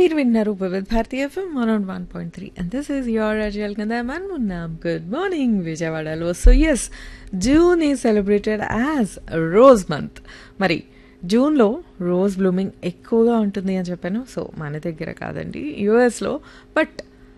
మీరు విన్నారు Vividh Bharati FM one one point three and this is your Ajal కదా మనం ఉన్నాం గుడ్ మార్నింగ్ విజయవాడలో సో ఎస్ జూన్ ఈ సెలబ్రేటెడ్ యాజ్ రోజ్ మంత్ మరి జూన్లో రోజ్ బ్లూమింగ్ ఎక్కువగా ఉంటుంది అని చెప్పాను సో మన దగ్గర కాదండి యుఎస్లో బట్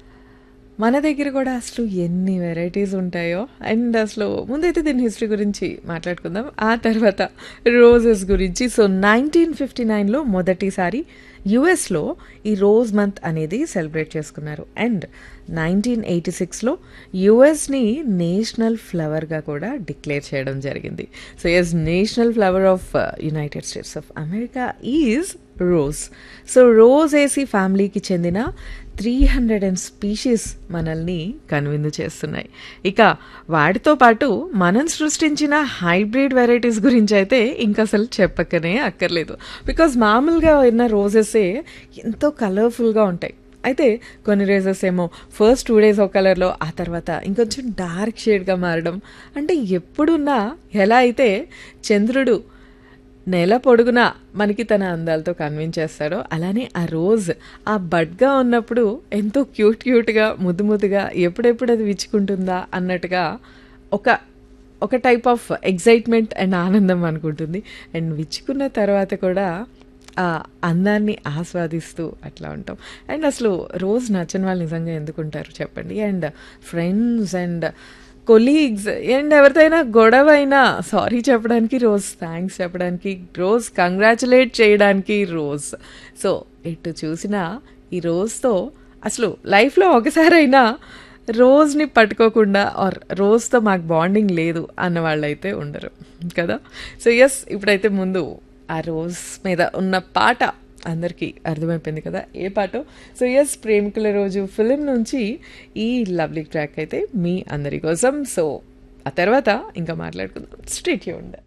మన దగ్గర కూడా అసలు ఎన్ని వెరైటీస్ ఉంటాయో అండ్ అసలు ముందైతే దీని హిస్టరీ గురించి మాట్లాడుకుందాం ఆ తర్వాత రోజెస్ గురించి సో నైన్టీన్ ఫిఫ్టీ నైన్లో మొదటిసారి యుఎస్లో ఈ రోజ్ మంత్ అనేది సెలబ్రేట్ చేసుకున్నారు అండ్ నైన్టీన్ ఎయిటీ సిక్స్లో యుఎస్ని నేషనల్ ఫ్లవర్గా కూడా డిక్లేర్ చేయడం జరిగింది so yes national flower of United States of America is rose so rose ఏసీ ఫ్యామిలీకి చెందిన త్రీ హండ్రెడ్ అండ్ స్పీషీస్ మనల్ని కనువిందు చేస్తున్నాయి ఇక వాటితో పాటు మనం సృష్టించిన హైబ్రిడ్ వెరైటీస్ గురించి అయితే ఇంకా అసలు చెప్పకనే అక్కర్లేదు బికాజ్ మామూలుగా ఉన్న రోజెసే ఎంతో కలర్ఫుల్గా ఉంటాయి అయితే కొన్ని రేజెస్ ఏమో ఫస్ట్ టూ డేస్ ఒక కలర్లో ఆ తర్వాత ఇంకొంచెం డార్క్ షేడ్గా మారడం అంటే ఎప్పుడున్నా ఎలా అయితే చంద్రుడు నెల పొడుగున మనకి తన అందాలతో కన్విన్స్ చేస్తాడో అలానే ఆ రోజ్ ఆ బడ్గా ఉన్నప్పుడు ఎంతో క్యూట్ క్యూట్గా ముద్దు ముద్దుగా ఎప్పుడెప్పుడు అది విచ్చుకుంటుందా అన్నట్టుగా ఒక ఒక టైప్ ఆఫ్ ఎగ్జైట్మెంట్ అండ్ ఆనందం అనుకుంటుంది అండ్ విచ్చుకున్న తర్వాత కూడా ఆ అందాన్ని ఆస్వాదిస్తూ అట్లా ఉంటాం అండ్ అసలు రోజు నచ్చని వాళ్ళు నిజంగా ఎందుకుంటారు చెప్పండి and friends and colleagues and ఎవరిదైనా గొడవ అయినా సారీ చెప్పడానికి రోజ్ థ్యాంక్స్ చెప్పడానికి రోజ్ కంగ్రాచులేట్ చేయడానికి రోజ్ సో ఎటు చూసినా ఈ రోజుతో అసలు లైఫ్లో ఒకసారైనా రోజుని పట్టుకోకుండా ఆర్ రోజుతో మాకు బాండింగ్ లేదు అన్న వాళ్ళైతే ఉండరు కదా సో ఎస్ ఇప్పుడైతే ముందు ఆ రోజ్ మీద ఉన్న పాట అందరికీ అర్థమైపోయింది కదా ఏ పాటో సో ఎస్ ప్రేమికుల రోజు ఫిలిం నుంచి ఈ లవ్లీ ట్రాక్ అయితే మీ అందరి కోసం సో ఆ తర్వాత ఇంకా మాట్లాడుకుందాం స్ట్రీట్ ఉండే